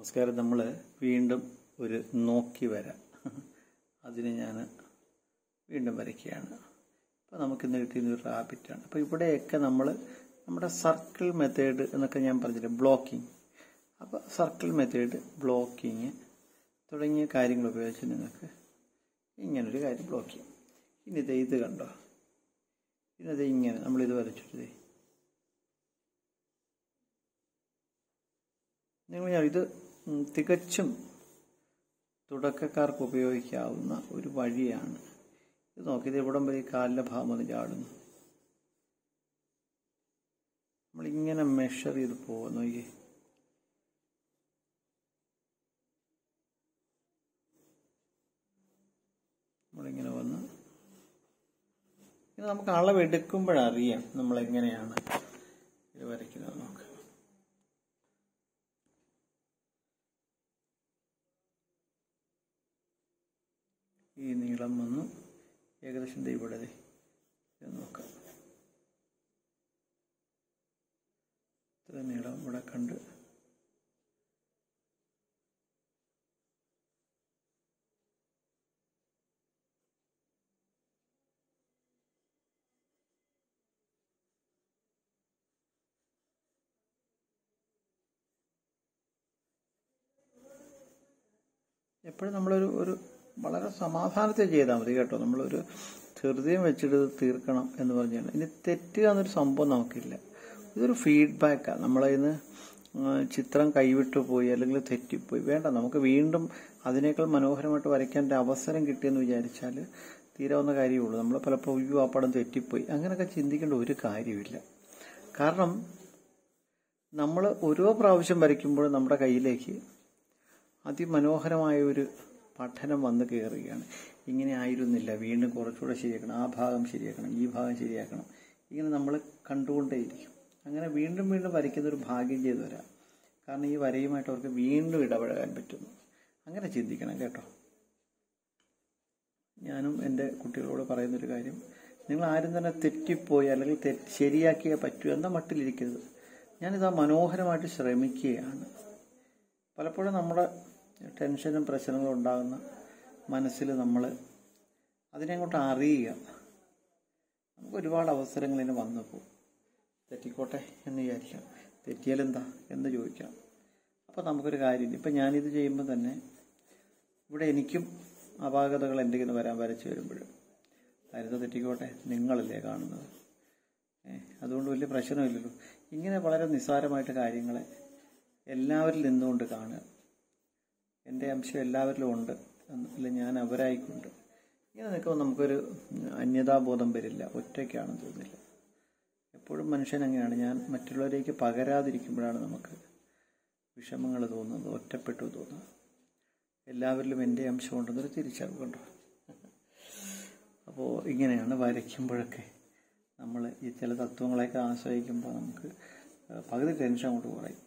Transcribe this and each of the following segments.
നമസ്കാരം നമ്മൾ വീണ്ടും ഒരു നോക്കി വരാം അതിന് ഞാൻ വീണ്ടും വരയ്ക്കുകയാണ് അപ്പോൾ നമുക്കിന്ന് കിട്ടിയത് ഒരു റാബിറ്റാണ് അപ്പോൾ ഇവിടെയൊക്കെ നമ്മൾ നമ്മുടെ സർക്കിൾ മെത്തേഡ് എന്നൊക്കെ ഞാൻ പറഞ്ഞില്ലേ ബ്ലോക്കിംഗ് അപ്പോൾ സർക്കിൾ മെത്തേഡ് ബ്ലോക്കിങ് തുടങ്ങിയ കാര്യങ്ങൾ ഉപയോഗിച്ച് നിങ്ങൾക്ക് ഇങ്ങനൊരു കാര്യം ബ്ലോക്ക് ചെയ്യും ഇനി ഇത് ഇത് കണ്ടോ ഇന്നത് ഇങ്ങനെ നമ്മളിത് വരച്ചിട്ടേ നിങ്ങൾ ഞാൻ ഇത് ഉം, തികച്ചും തുടക്കക്കാർക്ക് ഉപയോഗിക്കാവുന്ന ഒരു വഴിയാണ് ഇത് നോക്കി ഇത് ഇവിടം വരെ ഈ കാലിൻ്റെ ഭാഗം വന്ന് ചാടുന്നു നമ്മളിങ്ങനെ മെഷർ ചെയ്ത് പോവാ നോക്കി നമ്മളിങ്ങനെ വന്ന് ഇത് നമുക്ക് അളവെടുക്കുമ്പോഴറിയാം നമ്മൾ എങ്ങനെയാണ് ഇത് വരയ്ക്കുന്നത് നോക്ക് ഈ നീളം വന്നു ഏകദേശം ദേ ഇവിടെ ദേ ഇത് നോക്കാം ഇത്ര നീളം ഇവിടെ കണ്ട് എപ്പോഴും നമ്മളൊരു ഒരു വളരെ സമാധാനത്തിൽ ചെയ്താൽ മതി കേട്ടോ നമ്മളൊരു ധൃതിയും വെച്ചിട്ട് ഇത് തീർക്കണം എന്ന് പറഞ്ഞാൽ ഇനി തെറ്റുക എന്നൊരു സംഭവം നമുക്കില്ല ഇതൊരു ഫീഡ്ബാക്കാണ് നമ്മളതിന് ചിത്രം കൈവിട്ടു പോയി അല്ലെങ്കിൽ തെറ്റിപ്പോയി വേണ്ട നമുക്ക് വീണ്ടും അതിനേക്കാൾ മനോഹരമായിട്ട് വരയ്ക്കാൻ ഒരു അവസരം കിട്ടിയെന്ന് വിചാരിച്ചാൽ തീരാവുന്ന കാര്യമുള്ളൂ നമ്മൾ പലപ്പോഴും അയ്യോ ആ പടം തെറ്റിപ്പോയി അങ്ങനെയൊക്കെ ചിന്തിക്കേണ്ട ഒരു കാര്യമില്ല കാരണം നമ്മൾ ഓരോ പ്രാവശ്യം വരയ്ക്കുമ്പോഴും നമ്മുടെ കയ്യിലേക്ക് അതിമനോഹരമായ ഒരു പഠനം വന്ന് കയറുകയാണ് ഇങ്ങനെ ആയിരുന്നില്ല വീണ്ടും കുറച്ചുകൂടെ ശരിയാക്കണം ആ ഭാഗം ശരിയാക്കണം ഈ ഭാഗം ശരിയാക്കണം ഇങ്ങനെ നമ്മൾ കണ്ടുകൊണ്ടേയിരിക്കും അങ്ങനെ വീണ്ടും വീണ്ടും വരയ്ക്കുന്ന ഒരു ഭാഗ്യം ചെയ്തു വരാം കാരണം ഈ വരയുമായിട്ട് അവർക്ക് വീണ്ടും ഇടപഴകാൻ പറ്റുന്നു അങ്ങനെ ചിന്തിക്കണം കേട്ടോ ഞാനും എൻ്റെ കുട്ടികളോട് പറയുന്നൊരു കാര്യം നിങ്ങൾ ആരും തന്നെ തെറ്റിപ്പോയി അല്ലെങ്കിൽ തെറ്റ് ശരിയാക്കിയേ പറ്റൂ എന്ന മട്ടിലിരിക്കരുത് ഞാനിത് മനോഹരമായിട്ട് ശ്രമിക്കുകയാണ് പലപ്പോഴും നമ്മുടെ ടെൻഷനും പ്രശ്നങ്ങളും ഉണ്ടാകുന്ന മനസ്സിൽ നമ്മൾ അതിനെ അങ്ങോട്ട് അറിയുക നമുക്ക് ഒരുപാട് അവസരങ്ങൾ ഇങ്ങനെ വന്നു പോകും തെറ്റിക്കോട്ടെ എന്ന് വിചാരിക്കാം തെറ്റിയാൽ എന്താ എന്ന് ചോദിക്കാം അപ്പോൾ നമുക്കൊരു കാര്യമില്ല ഇപ്പം ഞാനിത് ചെയ്യുമ്പോൾ തന്നെ ഇവിടെ എനിക്കും അപാകതകൾ എൻ്റെ കയ്യിൽ നിന്ന് വരാൻ വരച്ച് വരുമ്പോഴും കാര്യത്തെ തെറ്റിക്കോട്ടെ നിങ്ങളല്ലേ കാണുന്നത് ഏ, അതുകൊണ്ട് വലിയ പ്രശ്നമില്ലല്ലോ ഇങ്ങനെ വളരെ നിസ്സാരമായിട്ട് കാര്യങ്ങളെ എല്ലാവരിൽ നിന്നുകൊണ്ട് കാണുക എൻ്റെ അംശം എല്ലാവരിലും ഉണ്ട് അല്ല ഞാൻ അവരായിക്കൊണ്ട് ഇങ്ങനെ നിൽക്കുമ്പോൾ നമുക്കൊരു അന്യതാബോധം വരില്ല ഒറ്റയ്ക്കാണെന്ന് തോന്നില്ല എപ്പോഴും മനുഷ്യൻ അങ്ങനെയാണ് ഞാൻ മറ്റുള്ളവരേക്ക് പകരാതിരിക്കുമ്പോഴാണ് നമുക്ക് വിഷമങ്ങൾ തോന്നുന്നത് ഒറ്റപ്പെട്ടു തോന്നുന്നത് എല്ലാവരിലും എൻ്റെ അംശം ഉണ്ടെന്നൊരു തിരിച്ചറിവ് കണ്ടു അപ്പോൾ ഇങ്ങനെയാണ് വരയ്ക്കുമ്പോഴൊക്കെ നമ്മൾ ഈ ചില തത്വങ്ങളെയൊക്കെ ആശ്രയിക്കുമ്പോൾ നമുക്ക് പകുതി ടെൻഷൻ അങ്ങോട്ട് കുറയും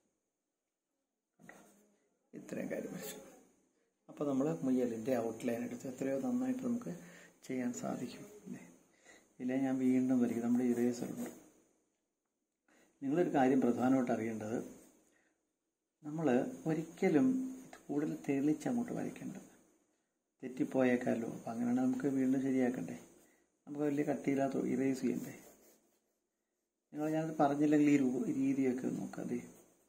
ഇത്രയും കാര്യം വരച്ചു അപ്പോൾ നമ്മൾ മുയലിൻ്റെ ഔട്ട്ലൈൻ എടുത്ത് എത്രയോ നന്നായിട്ട് നമുക്ക് ചെയ്യാൻ സാധിക്കും അല്ലേ ഇല്ലേ ഞാൻ വീണ്ടും വരയ്ക്കും നമ്മുടെ ഇറേസറുണ്ട് നിങ്ങളൊരു കാര്യം പ്രധാനമായിട്ട് അറിയേണ്ടത് നമ്മൾ ഒരിക്കലും ഇത് കൂടുതൽ തെളിച്ച് അങ്ങോട്ട് വരയ്ക്കേണ്ടത് തെറ്റിപ്പോയേക്കാലോ അപ്പം അങ്ങനെയാണെങ്കിൽ നമുക്ക് വീണ്ടും ശരിയാക്കണ്ടേ നമുക്ക് വലിയ കട്ടിയില്ലാത്ത ഇറേസ് ചെയ്യണ്ടേ നിങ്ങൾ ഞാനത് പറഞ്ഞില്ലെങ്കിൽ ഈ രൂ- രീതിയൊക്കെ നോക്കാം അതെ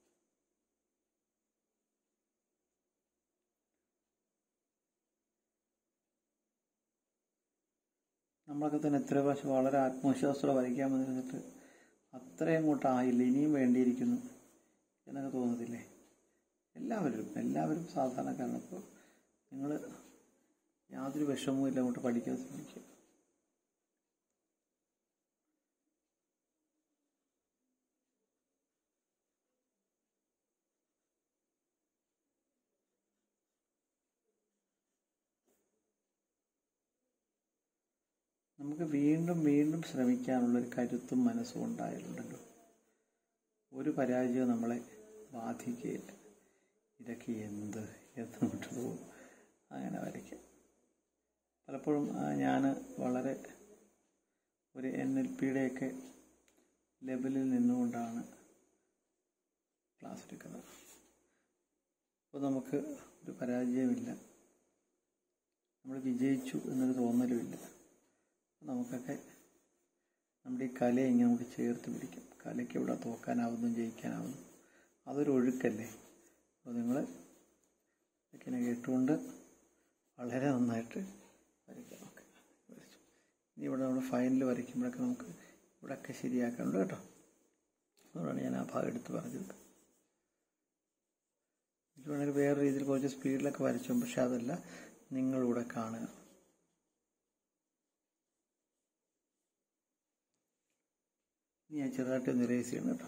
നമ്മളൊക്കെ തന്നെ എത്ര പ്രാവശ്യം വളരെ ആത്മവിശ്വാസത്തോടെ വരയ്ക്കാൻ വന്നിരുന്നിട്ട് അത്രയും അങ്ങോട്ട് ആയില്ല ഇനിയും വേണ്ടിയിരിക്കുന്നു എന്നൊക്കെ തോന്നത്തില്ലേ എല്ലാവരും എല്ലാവരും സാധാരണക്കാരാണ് അപ്പോൾ നിങ്ങൾ യാതൊരു വിഷമവും ഇല്ല അങ്ങോട്ട് പഠിക്കാൻ ശ്രമിക്കുക നമുക്ക് വീണ്ടും വീണ്ടും ശ്രമിക്കാനുള്ളൊരു കരുത്തും മനസ്സും ഉണ്ടായാലുണ്ടല്ലോ ഒരു പരാജയവും നമ്മളെ ബാധിക്കുകയില്ല ഇതൊക്കെ എന്ത് എന്നിട്ട് തോന്നും അങ്ങനെ വരയ്ക്കാം പലപ്പോഴും ഞാൻ വളരെ ഒരു എൻ എൽ പിയുടെയൊക്കെ ലെവലിൽ നിന്നുകൊണ്ടാണ് ക്ലാസ് എടുക്കുന്നത് അപ്പോൾ നമുക്ക് ഒരു പരാജയമില്ല നമ്മൾ വിജയിച്ചു എന്നൊരു തോന്നലുമില്ല നമുക്കൊക്കെ നമ്മുടെ ഈ കലയെ ഇങ്ങനെ നമുക്ക് ചേർത്ത് പിടിക്കും കലയ്ക്ക് ഇവിടെ തോക്കാനാവുന്നു ജയിക്കാനാവുന്നു അതൊരു ഒഴുക്കല്ലേ അപ്പോൾ നിങ്ങൾ ഇങ്ങനെ കേട്ടുകൊണ്ട് വളരെ നന്നായിട്ട് വരയ്ക്കാം ഓക്കെ വരച്ചു ഇനി ഇവിടെ നമ്മൾ ഫൈനൽ വരയ്ക്കുമ്പോഴൊക്കെ നമുക്ക് ഇവിടെയൊക്കെ ശരിയാക്കാനുണ്ട് കേട്ടോ അതുകൊണ്ടാണ് ഞാൻ ആ ഭാഗം എടുത്ത് പറഞ്ഞത് എനിക്ക് വേണമെങ്കിൽ വേറെ രീതിയിൽ കുറച്ച് സ്പീഡിലൊക്കെ വരച്ചു പക്ഷെ അതല്ല നിങ്ങളിവിടെ കാണുക ഇനി ഞാൻ ചെറുതായിട്ട് ഒന്ന് ഇറേസ് ചെയ്യണം കേട്ടോ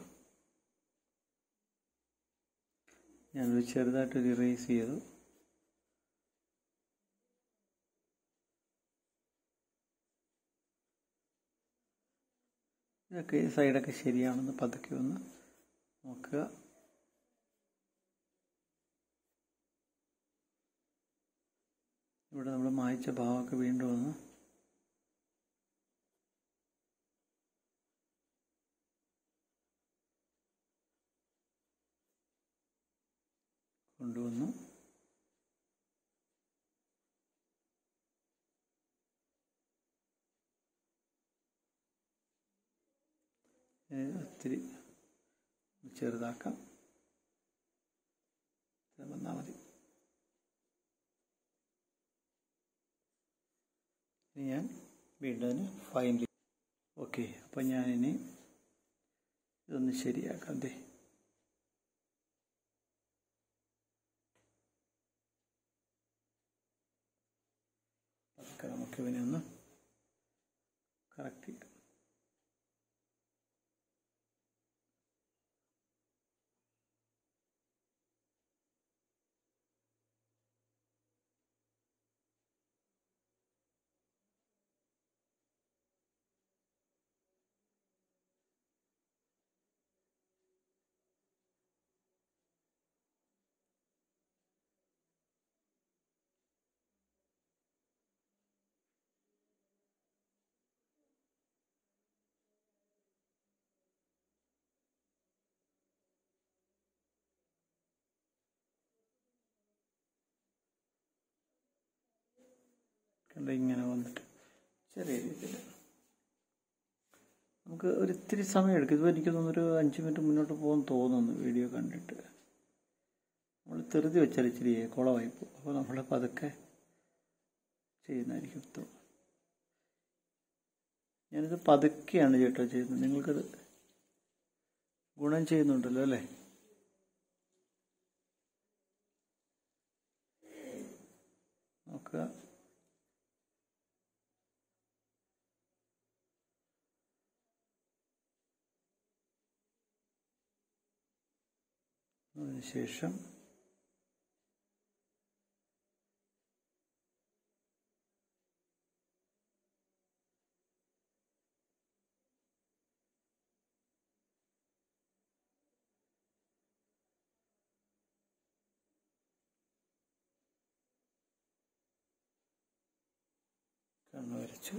ഞാനൊരു ചെറുതായിട്ടൊരു ഇറേസ് ചെയ്തു ഇതൊക്കെ ഈ സൈഡൊക്കെ ശരിയാണെന്ന് പതുക്കെ ഒന്ന് നോക്കുക ഇവിടെ നമ്മൾ മായ്ച്ച ഭാവമൊക്കെ വീണ്ടും ഒന്ന് കൊണ്ടുവന്നു ഒത്തിരി ചെറുതാക്കാം വന്നാൽ മതി ഇനി ഞാൻ വീണ്ടും അതിന് ഫൈനൽ ഓക്കെ അപ്പം ഞാനിനി ഇതൊന്ന് ശരിയാക്കാം ദേ അതൊക്കെ നമുക്ക് ഇവനെ ഒന്ന് കറക്റ്റ് ചെയ്യാം കണ്ട ഇങ്ങനെ വന്നിട്ട് ചെറിയ രീതിയിൽ നമുക്ക് ഒരു ഇത്തിരി സമയം എടുക്കും ഇതിപ്പോൾ എനിക്ക് തോന്നുന്നൊരു അഞ്ച് മിനിറ്റ് മുന്നോട്ട് പോകാൻ തോന്നുന്നു വീഡിയോ കണ്ടിട്ട് നമ്മൾ തെറുതി വെച്ചാൽ ഇച്ചിരി കുളമായി പോകും അപ്പോൾ നമ്മൾ പതുക്കെ ചെയ്യുന്നതായിരിക്കും ഉത്തമം ഞാനിത് പതുക്കെയാണ് ചേട്ടോ ചെയ്യുന്നത് നിങ്ങൾക്കത് ഗുണം ചെയ്യുന്നുണ്ടല്ലോ അല്ലേ നോക്കുക അതിനുശേഷം കണ്ണു വരച്ചു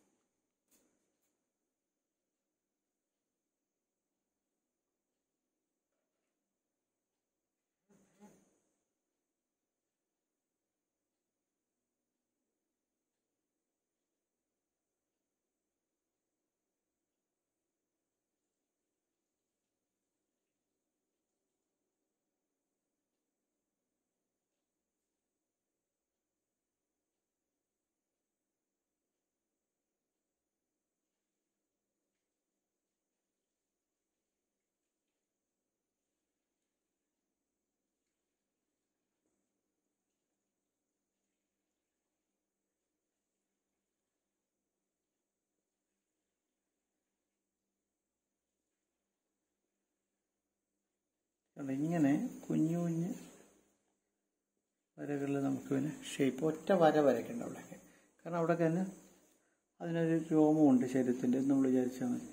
കണ്ടോ ഇങ്ങനെ കുഞ്ഞു കുഞ്ഞ് വരകളിൽ നമുക്ക് പിന്നെ ഷേപ്പ് ഒറ്റ വര വരയ്ക്കണ്ട അവിടെയൊക്കെ കാരണം അവിടെ തന്നെ അതിനൊരു രോമമുണ്ട് ശരീരത്തിൻ്റെ എന്ന് നമ്മൾ വിചാരിച്ചാൽ മതി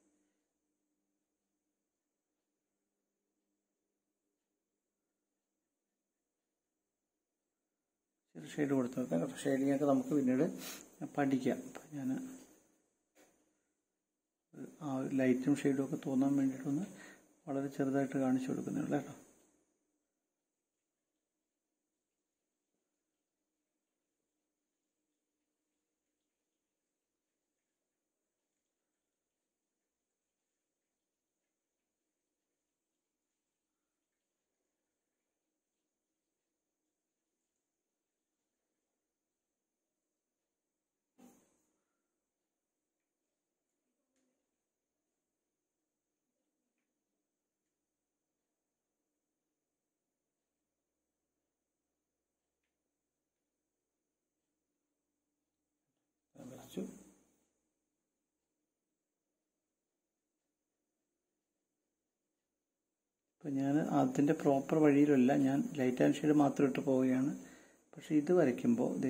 ചെറിയ ഷെയ്ഡ് കൊടുത്ത് നോക്കാം കേട്ടോ ഷെയ്ഡിങ്ങൊക്കെ നമുക്ക് പിന്നീട് പഠിക്കാം അപ്പം ഞാൻ ആ ലൈറ്റും ഷെയ്ഡും ഒക്കെ തോന്നാൻ വേണ്ടിയിട്ടൊന്ന് വളരെ ചെറുതായിട്ട് കാണിച്ചു കൊടുക്കുന്നുള്ളൂ കേട്ടോ ഇപ്പം ഞാൻ അതിൻ്റെ പ്രോപ്പർ വഴിയിലല്ല ഞാൻ ലൈറ്റ് ആൻഡ് ഷെയ്ഡ് മാത്രം ഇട്ട് പോവുകയാണ് പക്ഷെ ഇത് വരയ്ക്കുമ്പോൾ ദേ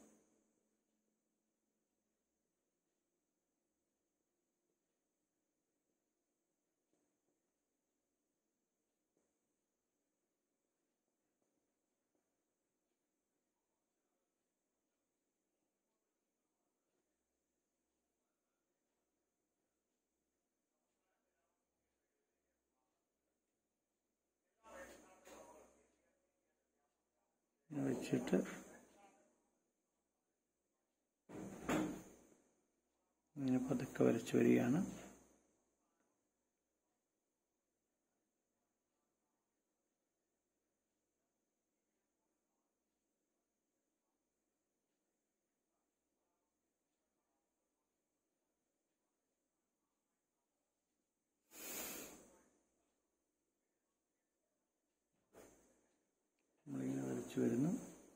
ഇങ്ങനെ വെച്ചിട്ട് ഇങ്ങനെ പതുക്കെ വരച്ചു വരികയാണ് നമ്മളിങ്ങനെ വരച്ചു വരുന്നു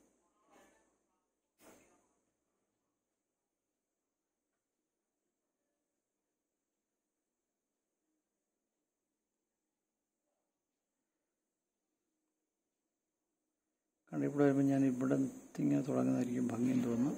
കാരണം ഇവിടെ വരുമ്പോൾ ഞാൻ ഇവിടെ ഇങ്ങനെ തുടങ്ങുന്നതായിരിക്കും ഭംഗിയെന്ന് തോന്നുന്നു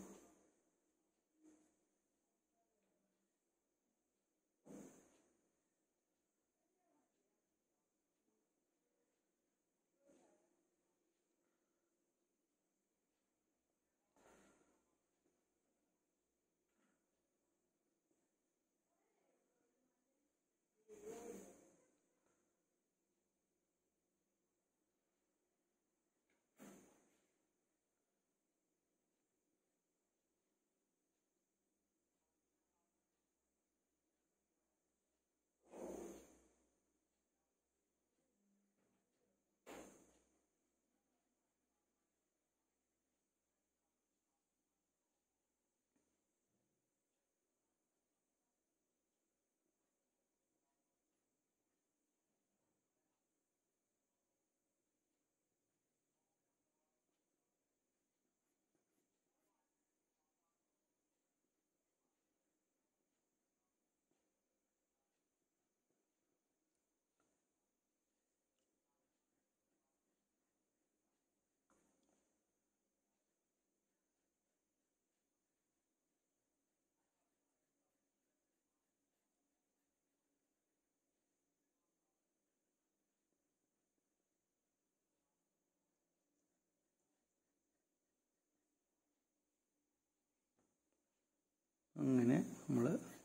അങ്ങനെ നമ്മൾ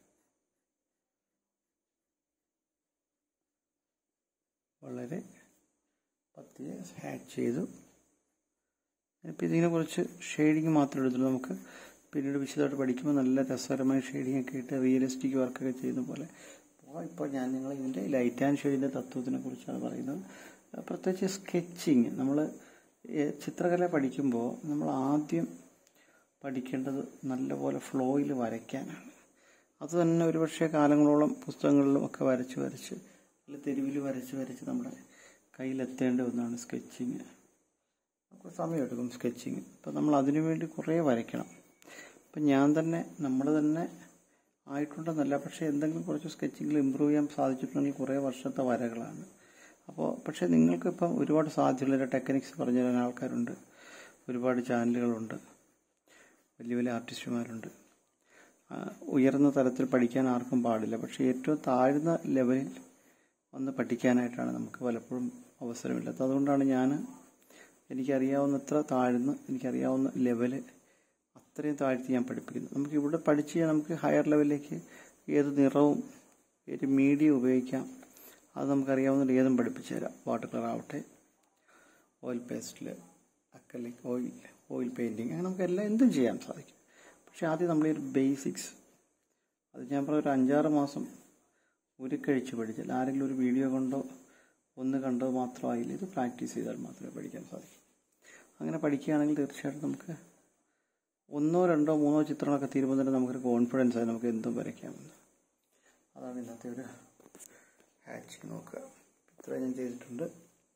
വളരെ പത്തിയെ ഹാച്ച് ചെയ്തു ഇപ്പം ഇതിനെ കുറിച്ച് ഷെയ്ഡിങ് മാത്രമേ എടുത്തുള്ളൂ നമുക്ക് പിന്നീട് വിശദമായിട്ട് പഠിക്കുമ്പോൾ നല്ല രസകരമായ ഷെയ്ഡിങ് ഒക്കെ ഇട്ട് റിയലിസ്റ്റിക് വർക്കൊക്കെ ചെയ്യുന്ന പോലെ അപ്പോൾ ഇപ്പോൾ ഞാൻ നിങ്ങൾ ഇതിൻ്റെ ലൈറ്റ് ആൻഡ് ഷെയ്ഡിൻ്റെ തത്വത്തിനെ കുറിച്ചാണ് പറയുന്നത് പ്രത്യേകിച്ച് സ്കെച്ചിങ് നമ്മൾ ചിത്രകല പഠിക്കുമ്പോൾ നമ്മൾ ആദ്യം പഠിക്കേണ്ടത് നല്ലപോലെ ഫ്ലോയിൽ വരയ്ക്കാനാണ് അത് തന്നെ ഒരുപക്ഷെ കാലങ്ങളോളം പുസ്തകങ്ങളിലും ഒക്കെ വരച്ച് വരച്ച് അല്ല തെരുവിൽ വരച്ച് വരച്ച് നമ്മുടെ കയ്യിലെത്തേണ്ട ഒന്നാണ് സ്കെച്ചിങ് കുറച്ച് സമയമെടുക്കും സ്കെച്ചിങ് അപ്പം നമ്മൾ അതിനു വേണ്ടി കുറേ വരയ്ക്കണം അപ്പം ഞാൻ തന്നെ നമ്മൾ തന്നെ ആയിട്ടുണ്ടെന്നല്ല പക്ഷേ എന്തെങ്കിലും കുറച്ച് സ്കെച്ചിങ്ങിൽ ഇമ്പ്രൂവ് ചെയ്യാൻ സാധിച്ചിട്ടുണ്ടെങ്കിൽ കുറേ വർഷത്തെ വരകളാണ് അപ്പോൾ പക്ഷേ നിങ്ങൾക്കിപ്പം ഒരുപാട് സാധ്യതയുള്ള ടെക്നിക്സ് പറഞ്ഞു തരാൻ ആൾക്കാരുണ്ട് ഒരുപാട് ചാനലുകളുണ്ട് വലിയ വലിയ ആർട്ടിസ്റ്റുമാരുണ്ട് ഉയർന്ന തലത്തിൽ പഠിക്കാൻ ആർക്കും പാടില്ല പക്ഷേ ഏറ്റവും താഴ്ന്ന ലെവലിൽ വന്ന് പഠിക്കാനായിട്ടാണ് നമുക്ക് പലപ്പോഴും അവസരമില്ലാത്തത് അതുകൊണ്ടാണ് ഞാൻ എനിക്കറിയാവുന്നത്ര താഴ്ന്ന് എനിക്കറിയാവുന്ന ലെവല് അത്രയും താഴ്ത്തി ഞാൻ പഠിപ്പിക്കുന്നു നമുക്ക് ഇവിടെ പഠിച്ച് നമുക്ക് ഹയർ ലെവലിലേക്ക് ഏത് നിറവും ഏത് മീഡിയം ഉപയോഗിക്കാം അത് നമുക്കറിയാവുന്ന ഏതും പഠിപ്പിച്ചു തരാം വാട്ടർ കളർ ആവട്ടെ ഓയിൽ പേസ്റ്റിൽ അക്കലിക് ഓയിൽ ഓയിൽ പെയിൻറ്റിങ് അങ്ങനെ നമുക്ക് എല്ലാം എന്തും ചെയ്യാൻ സാധിക്കും പക്ഷെ ആദ്യം നമ്മൾ ഈ ഒരു ബേസിക്സ് അത് ഞാൻ പറഞ്ഞ ഒരു അഞ്ചാറ് മാസം ഉരുക്കഴിച്ച് പഠിച്ചാൽ ആരെങ്കിലും ഒരു വീഡിയോ കൊണ്ടോ ഒന്ന് കണ്ടോ മാത്രമായില്ല ഇത് പ്രാക്ടീസ് ചെയ്താൽ മാത്രമേ പഠിക്കാൻ സാധിക്കൂ അങ്ങനെ പഠിക്കുകയാണെങ്കിൽ തീർച്ചയായിട്ടും നമുക്ക് ഒന്നോ രണ്ടോ മൂന്നോ ചിത്രങ്ങളൊക്കെ തീരുമ്പോൾ തന്നെ നമുക്കൊരു കോൺഫിഡൻസ് ആയി നമുക്ക് എന്തും വരയ്ക്കാമെന്ന് അതാണ് ഇന്നത്തെ ഒരു ഹാച്ചിങ് നോക്കുക ഇത്ര ഞാൻ ചെയ്തിട്ടുണ്ട്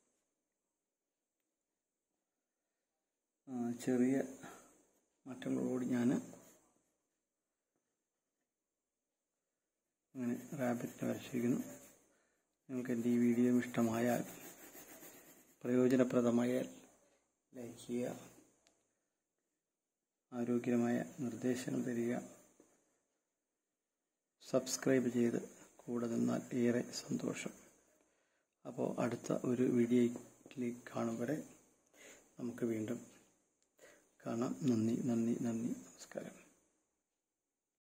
ചെറിയ മാറ്റങ്ങളോട് ഞാൻ അങ്ങനെ റാബിറ്റിനെ വരച്ചിരിക്കുന്നു നിങ്ങൾക്ക് എൻ്റെ ഈ വീഡിയോ ഇഷ്ടമായാൽ പ്രയോജനപ്രദമായാൽ ലൈക്ക് ചെയ്യുക ആരോഗ്യമായ നിർദ്ദേശങ്ങൾ തരിക സബ്സ്ക്രൈബ് ചെയ്ത് കൂടെ നിന്നാൽ ഏറെ സന്തോഷം അപ്പോൾ അടുത്ത ഒരു വീഡിയോയിൽ കാണും വരെ നമുക്ക് വീണ്ടും കാണാം നന്ദി നന്ദി നന്ദി നമസ്കാരം